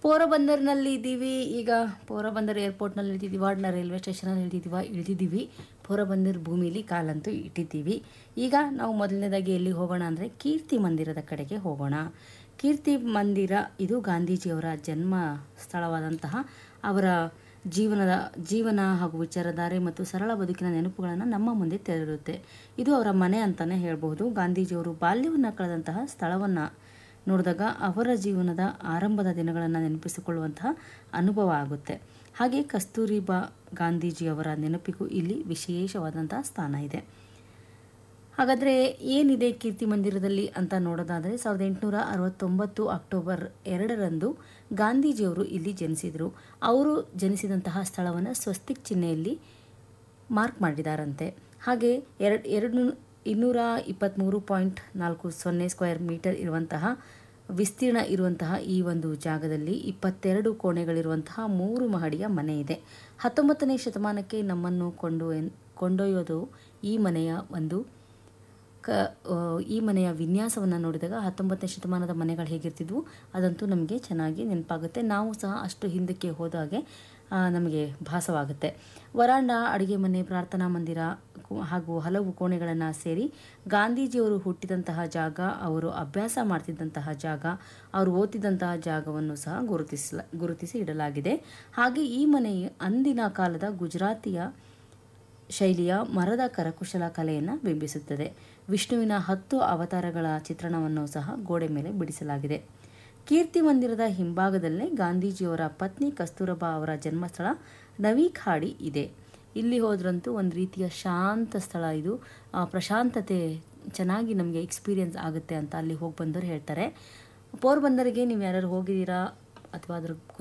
ಪೋರಬಂದರ್ನಲ್ಲಿ ಇದ್ದೀವಿ ಈಗ ಪೋರಬಂದರ್ ಏರ್ಪೋರ್ಟ್ನಲ್ಲಿ ಇಳಿದಿದ್ದೀವ ವಾಡ್ನ ರೈಲ್ವೆ ಸ್ಟೇಷನಲ್ಲಿ ಇಳಿದಿದ್ದೀವ ಇಳಿದಿದ್ದೀವಿ ಪೋರಬಂದರ್ ಭೂಮಿಲಿ ಕಾಲಂತೂ ಇಟ್ಟಿದ್ದೀವಿ ಈಗ ನಾವು ಮೊದಲನೇದಾಗಿ ಎಲ್ಲಿ ಹೋಗೋಣ ಅಂದರೆ ಕೀರ್ತಿ ಮಂದಿರದ ಕಡೆಗೆ ಹೋಗೋಣ ಕೀರ್ತಿ ಮಂದಿರ ಇದು ಗಾಂಧೀಜಿಯವರ ಜನ್ಮ ಸ್ಥಳವಾದಂತಹ ಅವರ ಜೀವನದ ಜೀವನ ಹಾಗೂ ವಿಚಾರಧಾರೆ ಮತ್ತು ಸರಳ ಬದುಕಿನ ನೆನಪುಗಳನ್ನು ನಮ್ಮ ಮುಂದೆ ತೆರೆದಿರುತ್ತೆ ಇದು ಅವರ ಮನೆ ಅಂತಲೇ ಹೇಳ್ಬೋದು ಗಾಂಧೀಜಿಯವರು ಬಾಲ್ಯವನ್ನು ಕಳೆದಂತಹ ಸ್ಥಳವನ್ನು ನೋಡಿದಾಗ ಅವರ ಜೀವನದ ಆರಂಭದ ದಿನಗಳನ್ನು ನೆನಪಿಸಿಕೊಳ್ಳುವಂತಹ ಅನುಭವ ಆಗುತ್ತೆ ಹಾಗೆ ಕಸ್ತೂರಿಬಾ ಗಾಂಧೀಜಿಯವರ ನೆನಪಿಗೂ ಇಲ್ಲಿ ವಿಶೇಷವಾದಂತಹ ಸ್ಥಾನ ಇದೆ ಹಾಗಾದರೆ ಏನಿದೆ ಕೀರ್ತಿ ಮಂದಿರದಲ್ಲಿ ಅಂತ ನೋಡೋದಾದರೆ ಸಾವಿರದ ಎಂಟುನೂರ ಅರವತ್ತೊಂಬತ್ತು ಅಕ್ಟೋಬರ್ ಎರಡರಂದು ಗಾಂಧೀಜಿಯವರು ಇಲ್ಲಿ ಜನಿಸಿದರು ಅವರು ಜನಿಸಿದಂತಹ ಸ್ಥಳವನ್ನು ಸ್ವಸ್ತಿಕ್ ಚಿಹ್ನೆಯಲ್ಲಿ ಮಾರ್ಕ್ ಮಾಡಿದಾರಂತೆ ಹಾಗೆ ಎರಡು ಎರಡು ಇನ್ನೂರ ಇಪ್ಪತ್ತ್ಮೂರು ಪಾಯಿಂಟ್ ನಾಲ್ಕು ಸೊನ್ನೆ ಸ್ಕ್ವೇರ್ ಮೀಟರ್ ಇರುವಂತಹ ವಿಸ್ತೀರ್ಣ ಇರುವಂತಹ ಈ ಒಂದು ಜಾಗದಲ್ಲಿ ಇಪ್ಪತ್ತೆರಡು ಕೋಣೆಗಳಿರುವಂತಹ ಮೂರು ಮಹಡಿಯ ಮನೆ ಇದೆ ಹತ್ತೊಂಬತ್ತನೇ ಶತಮಾನಕ್ಕೆ ನಮ್ಮನ್ನು ಕೊಂಡು ಕೊಂಡೊಯ್ಯೋದು ಈ ಮನೆಯ ಒಂದು ಕ ಆ, ಈ ಮನೆಯ ವಿನ್ಯಾಸವನ್ನು ನೋಡಿದಾಗ ಹತ್ತೊಂಬತ್ತನೇ ಶತಮಾನದ ಮನೆಗಳು ಹೇಗಿರ್ತಿದ್ವು ಅದಂತೂ ನಮಗೆ ಚೆನ್ನಾಗಿ ನೆನಪಾಗುತ್ತೆ ನಾವು ಸಹ ಅಷ್ಟು ಹಿಂದಕ್ಕೆ ಹೋದಾಗೆ ಆ, ನಮಗೆ ಭಾಸವಾಗುತ್ತೆ ವರಾಂಡ ಅಡುಗೆ ಮನೆ ಪ್ರಾರ್ಥನಾ ಮಂದಿರ ಕು- ಹಾಗೂ ಹಲವು ಕೋಣೆಗಳನ್ನು ಸೇರಿ ಗಾಂಧೀಜಿಯವರು ಹುಟ್ಟಿದಂತಹ ಜಾಗ ಅವರು ಅಭ್ಯಾಸ ಮಾಡ್ತಿದ್ದಂತಹ ಜಾಗ ಅವರು ಓದ್ತಿದ್ದಂತಹ ಜಾಗವನ್ನು ಸಹ ಗುರುತಿಸಲ ಗುರುತಿಸಿ ಇಡಲಾಗಿದೆ ಹಾಗೆ ಈ ಮನೆ ಅಂದಿನ ಕಾಲದ ಗುಜರಾತಿಯ ಶೈಲಿಯ ಮರದ ಕರಕುಶಲ ಕಲೆಯನ್ನು ಬಿಂಬಿಸುತ್ತದೆ ವಿಷ್ಣುವಿನ ಹತ್ತು ಅವತಾರಗಳ ಚಿತ್ರಣವನ್ನು ಸಹ ಗೋಡೆ ಮೇಲೆ ಬಿಡಿಸಲಾಗಿದೆ ಕೀರ್ತಿ ಮಂದಿರದ ಹಿಂಭಾಗದಲ್ಲೇ ಗಾಂಧೀಜಿಯವರ ಪತ್ನಿ ಕಸ್ತೂರಬಾ ಅವರ ಜನ್ಮಸ್ಥಳ ನವಿಖಾಡಿ ಇದೆ ಇಲ್ಲಿ ಹೋದ್ರಂತೂ ಒಂದು ರೀತಿಯ ಶಾಂತ ಸ್ಥಳ ಇದು ಆ, ಪ್ರಶಾಂತತೆ ಚೆನ್ನಾಗಿ ನಮಗೆ ಎಕ್ಸ್ಪೀರಿಯನ್ಸ್ ಆಗುತ್ತೆ ಅಂತ ಅಲ್ಲಿ ಹೋಗಿ ಬಂದವರು ಹೇಳ್ತಾರೆ ಪೋರ್ಬಂದರಿಗೆ ನೀವು ಯಾರು ಹೋಗಿದ್ದೀರಾ ಅಥವಾ ಅದ್ರ